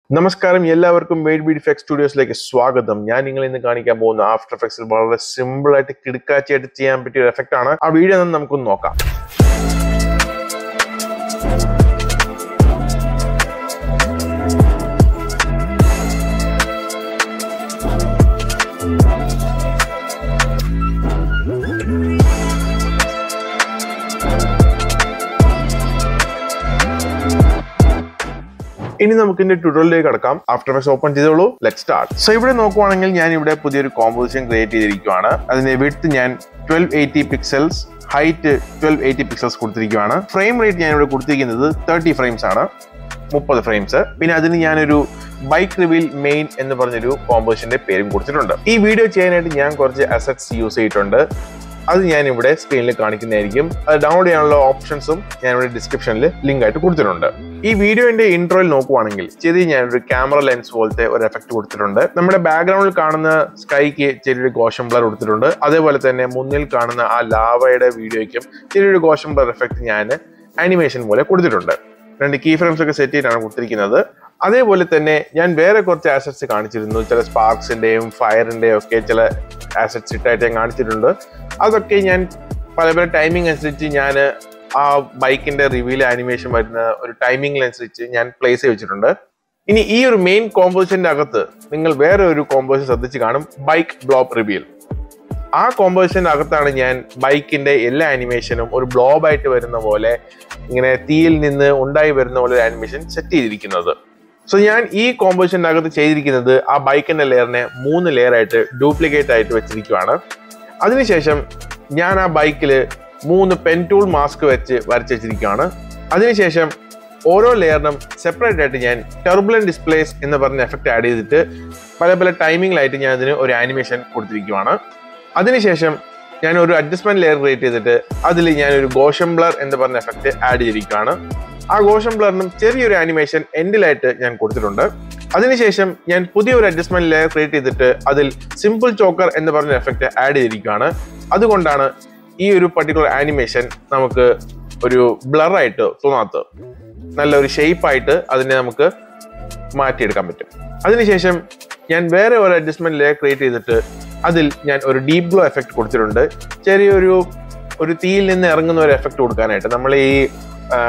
നമസ്കാരം എല്ലാവർക്കും wait Bede effect സ്റ്റുഡിയോസിലേക്ക് സ്വാഗതം ഞാൻ നിങ്ങൾ ഇന്ന് കാണിക്കാൻ പോകുന്ന ആഫ്റ്റർ എഫക്ട്സിൽ വളരെ സിമ്പിൾ ആയിട്ട് കിടക്കാച്ചയായിട്ട് ചെയ്യാൻ പറ്റിയ ഒരു എഫക്റ്റ് ആണ് ആ വീഡിയോ ഒന്ന് നമുക്കൊന്ന് നോക്കാം ഇനി നമുക്ക് ഇതിന്റെ ട്യൂട്ടോറിയലിലേക്ക് കടക്കാം ആഫ്റ്റർ എഫക്ട്സ് ഓപ്പൺ ചെയ്തോളൂ ലെറ്റ് സ്റ്റാർട്ട് സോ ഇവിടെ നോക്കുവാണെങ്കിൽ ഞാൻ ഇവിടെ പുതിയൊരു കോമ്പോസിഷൻ ക്രിയേറ്റ് ചെയ്തിരിക്കുകയാണ് അതിന്റെ വിഡ്ത്ത് ഞാൻ twelve eighty pixels height twelve eighty pixels കൊടുത്തിരിക്കുകയാണ് ഫ്രെയിം റേറ്റ് ഞാൻ ഇവിടെ കൊടുത്തിരിക്കുന്നത് തേർട്ടി ഫ്രെയിംസ് ആണ് മുപ്പത് ഫ്രെയിംസ് പിന്നെ അതിന് ഞാനൊരു ബൈക്ക് റിവീൽ മെയിൻ എന്ന് പറഞ്ഞൊരു കോമ്പോസിഷന്റെ പേരും കൊടുത്തിട്ടുണ്ട് ഈ വീഡിയോ ചെയ്യാനായിട്ട് ഞാൻ കുറച്ച് അസറ്റ്സ് യൂസ് ചെയ്തിട്ടുണ്ട് അത് ഞാൻ ഇവിടെ സ്ക്രീനിൽ കാണിക്കുന്നതായിരിക്കും അത് ഡൗൺലോഡ് ചെയ്യാനുള്ള ഓപ്ഷൻസും ഞാൻ ഇവിടെ ഡിസ്ക്രിപ്ഷനിൽ ലിങ്ക് ആയിട്ട് കൊടുത്തിട്ടുണ്ട് ഈ വീഡിയോന്റെ ഇൻട്രോയിൽ നോക്കുവാണെങ്കിൽ ചെറിയ ഞാനൊരു ക്യാമറ ലെൻസ് പോലത്തെ ഒരു എഫക്ട് കൊടുത്തിട്ടുണ്ട് നമ്മുടെ ബാക്ക്ഗ്രൗണ്ടിൽ കാണുന്ന സ്കൈക്ക് ചെറിയൊരു ഗോഷം ബ്ലർ കൊടുത്തിട്ടുണ്ട് അതേപോലെ തന്നെ മുന്നിൽ കാണുന്ന ആ ലാവയുടെ വീഡിയോയ്ക്കും ചെറിയൊരു ഗോഷം ബ്ലർ എഫക്ട് ഞാൻ ആനിമേഷൻ പോലെ കൊടുത്തിട്ടുണ്ട് രണ്ട് കീ ഫ്രെയിംസ് ഒക്കെ സെറ്റ് ചെയ്തിട്ടാണ് കൊടുത്തിരിക്കുന്നത് അതേപോലെ തന്നെ ഞാൻ വേറെ കുറച്ച് ആസറ്റ്സ് കാണിച്ചിരുന്നു ചില സ്പാർക്സിന്റെയും ഫയറിന്റെയും ഒക്കെ ചില ആസറ്റ്സ് ഇട്ടായിട്ട് ഞാൻ കാണിച്ചിട്ടുണ്ട് അതൊക്കെ ഞാൻ പല പല ടൈമിംഗ് അനുസരിച്ച് ഞാൻ ആ ബൈക്കിന്റെ റിവീൽ ആനിമേഷൻ വരുന്ന ഒരു ടൈമിംഗിനനുസരിച്ച് ഞാൻ പ്ലേസ് ചെയ്ത് വെച്ചിട്ടുണ്ട് ഇനി ഈ ഒരു മെയിൻ കോമ്പോസിഷന്റെ അകത്ത് നിങ്ങൾ വേറെ ഒരു കോമ്പോസിഷൻ ശ്രദ്ധിച്ച് കാണും ബൈക്ക് ബ്ലോബ് റിവീൽ ആ കോമ്പോസിഷന്റെ അകത്താണ് ഞാൻ ബൈക്കിന്റെ എല്ലാ ആനിമേഷനും ഒരു ബ്ലോബ് ആയിട്ട് വരുന്ന പോലെ ഇങ്ങനെ തീയിൽ നിന്ന് ഉണ്ടായി വരുന്ന പോലെ ഒരു ആനിമേഷൻ സെറ്റ് ചെയ്തിരിക്കുന്നത് സോ ഞാൻ ഈ കോമ്പോസിഷന്റെ അകത്ത് ചെയ്തിരിക്കുന്നത് ആ ബൈക്കിന്റെ ലെയറിനെ മൂന്ന് ലെയർ ആയിട്ട് ഡ്യൂപ്ലിക്കേറ്റ് ആയിട്ട് വെച്ചിരിക്കുവാണ് അതിനുശേഷം ഞാൻ ആ ബൈക്കിൽ മൂന്ന് പെൻടൂൾ മാസ്ക് വെച്ച് വരച്ച് വെച്ചിരിക്കുകയാണ് അതിനുശേഷം ഓരോ ലെയറിനും സെപ്പറേറ്റ് ആയിട്ട് ഞാൻ ടെർബുലൻ ഡിസ്പ്ലേസ് എന്ന് പറഞ്ഞ എഫക്റ്റ് ആഡ് ചെയ്തിട്ട് പല പല ടൈമിങ്ങിലായിട്ട് ഞാൻ അതിന് ഒരു ആനിമേഷൻ കൊടുത്തിരിക്കുകയാണ് അതിനുശേഷം ഞാൻ ഒരു അഡ്ജസ്റ്റ്മെന്റ് ലെയർ ക്രിയേറ്റ് ചെയ്തിട്ട് അതിൽ ഞാൻ ഒരു ഗോഷം ബ്ലർ എന്ന് പറഞ്ഞ എഫക്റ്റ് ആഡ് ചെയ്തിരിക്കുകയാണ് ആ ഗോഷം ബ്ലറിനും ചെറിയൊരു ആനിമേഷൻ എൻഡിലായിട്ട് ഞാൻ കൊടുത്തിട്ടുണ്ട് അതിനുശേഷം ഞാൻ പുതിയൊരു അഡ്ജസ്റ്റ്മെന്റ് ലെയർ ക്രിയേറ്റ് ചെയ്തിട്ട് അതിൽ സിമ്പിൾ ചോക്കർ എന്ന് പറഞ്ഞ എഫക്റ്റ് ആഡ് ചെയ്തിരിക്കുകയാണ് അതുകൊണ്ടാണ് ഈ ഒരു പർട്ടിക്കുലർ ആനിമേഷൻ നമുക്ക് ഒരു ബ്ലറായിട്ട് തോന്നാത്തത് നല്ലൊരു ഷേപ്പായിട്ട് അതിനെ നമുക്ക് മാറ്റിയെടുക്കാൻ പറ്റും അതിനുശേഷം ഞാൻ വേറെ ഒരു അഡ്ജസ്റ്റ്മെന്റ് ലെയർ ക്രിയേറ്റ് ചെയ്തിട്ട് അതിൽ ഞാൻ ഒരു ഡീപ് ഗ്ലോ എഫക്റ്റ് കൊടുത്തിട്ടുണ്ട് ചെറിയൊരു ഒരു തീയിൽ നിന്ന് ഇറങ്ങുന്ന ഒരു എഫക്റ്റ് കൊടുക്കാനായിട്ട് നമ്മൾ ഈ ആ,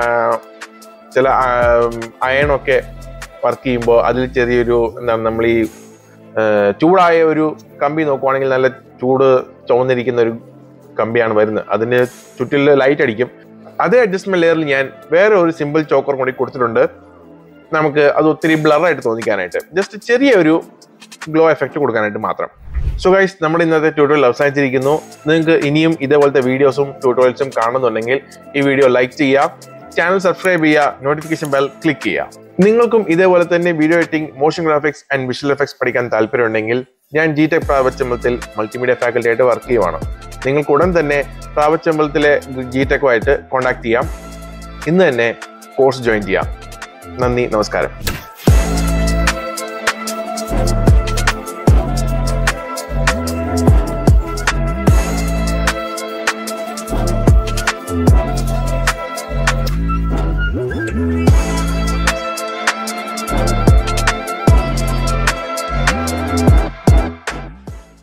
ചില അയണൊക്കെ വർക്ക് ചെയ്യുമ്പോൾ അതിൽ ചെറിയൊരു എന്താണ് നമ്മൾ ഈ ആ, ചൂടായ ഒരു കമ്പി നോക്കുവാണെങ്കിൽ നല്ല ചൂട് ചുവന്നിരിക്കുന്ന ഒരു കമ്പിയാണ് വരുന്നത് അതിന് ചുറ്റിൽ ലൈറ്റ് അടിക്കും അതേ അഡ്ജസ്റ്റ്മെന്റ് ലെയറിൽ ഞാൻ വേറെ ഒരു സിമ്പിൾ ചോക്കർ കൂടി കൊടുത്തിട്ടുണ്ട് നമുക്ക് അത് ഒത്തിരി ബ്ലറായിട്ട് തോന്നിക്കാനായിട്ട് ജസ്റ്റ് ചെറിയ ഒരു ഗ്ലോ എഫക്റ്റ് കൊടുക്കാനായിട്ട് മാത്രം സോ ഗൈസ് നമ്മുടെ ഇന്നത്തെ ട്യൂട്ടോറിയൽ അവസാനിച്ചിരിക്കുന്നു നിങ്ങൾക്ക് ഇനിയും ഇതേപോലത്തെ വീഡിയോസും ട്യൂട്ടോറിയൽസും കാണുന്നുണ്ടെങ്കിൽ ഈ വീഡിയോ ലൈക്ക് ചെയ്യുക ചാനൽ സബ്സ്ക്രൈബ് ചെയ്യുക നോട്ടിഫിക്കേഷൻ ബെൽ ക്ലിക്ക് ചെയ്യുക നിങ്ങൾക്കും ഇതേപോലെ തന്നെ video editing motion graphics and visual effects പഠിക്കാൻ താല്പര്യമുണ്ടെങ്കിൽ ഞാൻ ജി ടെക് പ്രാവച്ചമ്പലത്തിൽ മൾട്ടിമീഡിയ ഫാക്കൽറ്റി ആയിട്ട് വർക്ക് ചെയ്യുവാണ് നിങ്ങൾക്ക് ഉടൻ തന്നെ പ്രാവച്ചമ്പലത്തിലെ ജി ടെക്കുമായിട്ട് കോൺടാക്ട് ചെയ്യാം ഇന്ന് തന്നെ കോഴ്സ് ജോയിൻ ചെയ്യാം നന്ദി നമസ്കാരം